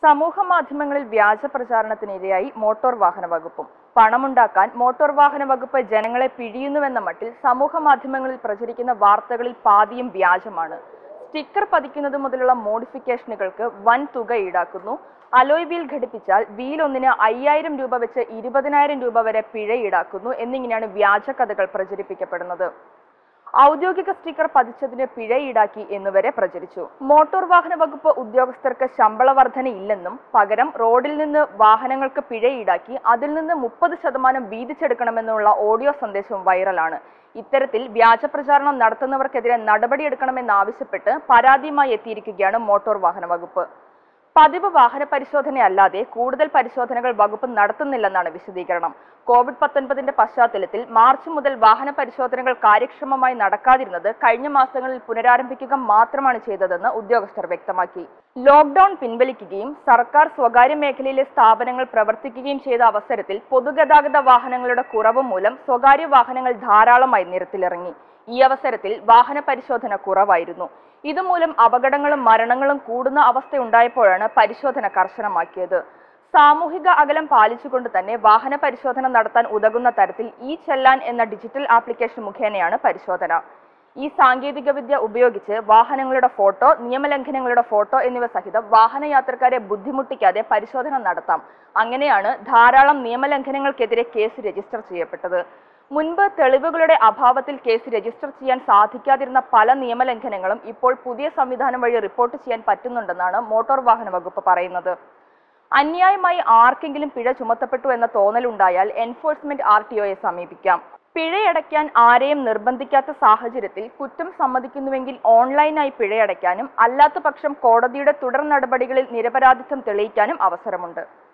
സമൂഹ മാധ്യമങ്ങളിൽ വ്യാജ പ്രചാരണത്തിനിരയായി മോട്ടോർ വാഹന വകുപ്പും പണമുണ്ടാക്കാൻ മോട്ടോർ വാഹന വകുപ്പ് ജനങ്ങളെ പിഴിയുന്നുവെന്ന മട്ടിൽ സമൂഹ മാധ്യമങ്ങളിൽ പ്രചരിക്കുന്ന വാർത്തകളിൽ പാതിയും വ്യാജമാണ് സ്റ്റിക്കർ പതിക്കുന്നത് മുതലുള്ള മോഡിഫിക്കേഷനുകൾക്ക് വൻ തുക ഈടാക്കുന്നു അലോയ് വീൽ ഘടിപ്പിച്ചാൽ വീൽ ഒന്നിന് അയ്യായിരം രൂപ വെച്ച് ഇരുപതിനായിരം രൂപ വരെ പിഴ ഈടാക്കുന്നു എന്നിങ്ങനെയാണ് വ്യാജ കഥകൾ പ്രചരിപ്പിക്കപ്പെടുന്നത് ഔദ്യോഗിക സ്റ്റിക്കർ പതിച്ചതിന് പിഴ ഈടാക്കി എന്നുവരെ പ്രചരിച്ചു മോട്ടോർ വാഹന വകുപ്പ് ഉദ്യോഗസ്ഥർക്ക് ശമ്പള വർധനയില്ലെന്നും പകരം റോഡിൽ നിന്ന് വാഹനങ്ങൾക്ക് പിഴ ഈടാക്കി അതിൽ നിന്ന് മുപ്പത് ശതമാനം വീതിച്ചെടുക്കണമെന്നുള്ള ഓഡിയോ സന്ദേശവും വൈറലാണ് ഇത്തരത്തിൽ വ്യാജ പ്രചാരണം നടത്തുന്നവർക്കെതിരെ നടപടിയെടുക്കണമെന്നാവശ്യപ്പെട്ട് പരാതിയുമായി എത്തിയിരിക്കുകയാണ് മോട്ടോർ വാഹന വകുപ്പ് പതിവ് വാഹന പരിശോധനയല്ലാതെ കൂടുതൽ പരിശോധനകൾ വകുപ്പ് നടത്തുന്നില്ലെന്നാണ് വിശദീകരണം കോവിഡ് പത്തൊൻപതിന്റെ പശ്ചാത്തലത്തിൽ മാർച്ച് മുതൽ വാഹന പരിശോധനകൾ കാര്യക്ഷമമായി നടക്കാതിരുന്നത് കഴിഞ്ഞ മാസങ്ങളിൽ പുനരാരംഭിക്കുക മാത്രമാണ് ചെയ്തതെന്ന് ഉദ്യോഗസ്ഥർ വ്യക്തമാക്കി ലോക്ഡൌൺ പിൻവലിക്കുകയും സർക്കാർ സ്വകാര്യ മേഖലയിലെ സ്ഥാപനങ്ങൾ പ്രവർത്തിക്കുകയും ചെയ്ത അവസരത്തിൽ പൊതുഗതാഗത വാഹനങ്ങളുടെ കുറവ് മൂലം സ്വകാര്യ വാഹനങ്ങൾ ധാരാളമായി നിരത്തിലിറങ്ങി ഈ അവസരത്തിൽ വാഹന പരിശോധന കുറവായിരുന്നു ഇതുമൂലം അപകടങ്ങളും മരണങ്ങളും കൂടുന്ന അവസ്ഥയുണ്ടായപ്പോഴാണ് പരിശോധന കർശനമാക്കിയത് സാമൂഹിക അകലം പാലിച്ചുകൊണ്ട് തന്നെ വാഹന പരിശോധന നടത്താൻ ഉതകുന്ന തരത്തിൽ ഈ ചെല്ലാൻ എന്ന ഡിജിറ്റൽ ആപ്ലിക്കേഷൻ മുഖേനയാണ് പരിശോധന ഈ സാങ്കേതികവിദ്യ ഉപയോഗിച്ച് വാഹനങ്ങളുടെ ഫോട്ടോ നിയമലംഘനങ്ങളുടെ ഫോട്ടോ എന്നിവ സഹിതം വാഹനയാത്രക്കാരെ ബുദ്ധിമുട്ടിക്കാതെ പരിശോധന നടത്താം അങ്ങനെയാണ് ധാരാളം നിയമലംഘനങ്ങൾക്കെതിരെ കേസ് രജിസ്റ്റർ ചെയ്യപ്പെട്ടത് മുൻപ് തെളിവുകളുടെ അഭാവത്തിൽ കേസ് രജിസ്റ്റർ ചെയ്യാൻ സാധിക്കാതിരുന്ന പല നിയമലംഘനങ്ങളും ഇപ്പോൾ പുതിയ സംവിധാനം വഴി റിപ്പോർട്ട് ചെയ്യാൻ പറ്റുന്നുണ്ടെന്നാണ് മോട്ടോർ വാഹന വകുപ്പ് പറയുന്നത് അന്യായമായി ആർക്കെങ്കിലും പിഴ ചുമത്തപ്പെട്ടു എന്ന തോന്നലുണ്ടായാൽ എൻഫോഴ്സ്മെന്റ് ആർ ടി ഒയെ സമീപിക്കാം പിഴയടയ്ക്കാൻ ആരെയും നിർബന്ധിക്കാത്ത സാഹചര്യത്തിൽ കുറ്റം സമ്മതിക്കുന്നുവെങ്കിൽ ഓൺലൈനായി പിഴയടയ്ക്കാനും അല്ലാത്ത പക്ഷം കോടതിയുടെ തുടർ നടപടികളിൽ നിരപരാധിത്വം തെളിയിക്കാനും അവസരമുണ്ട്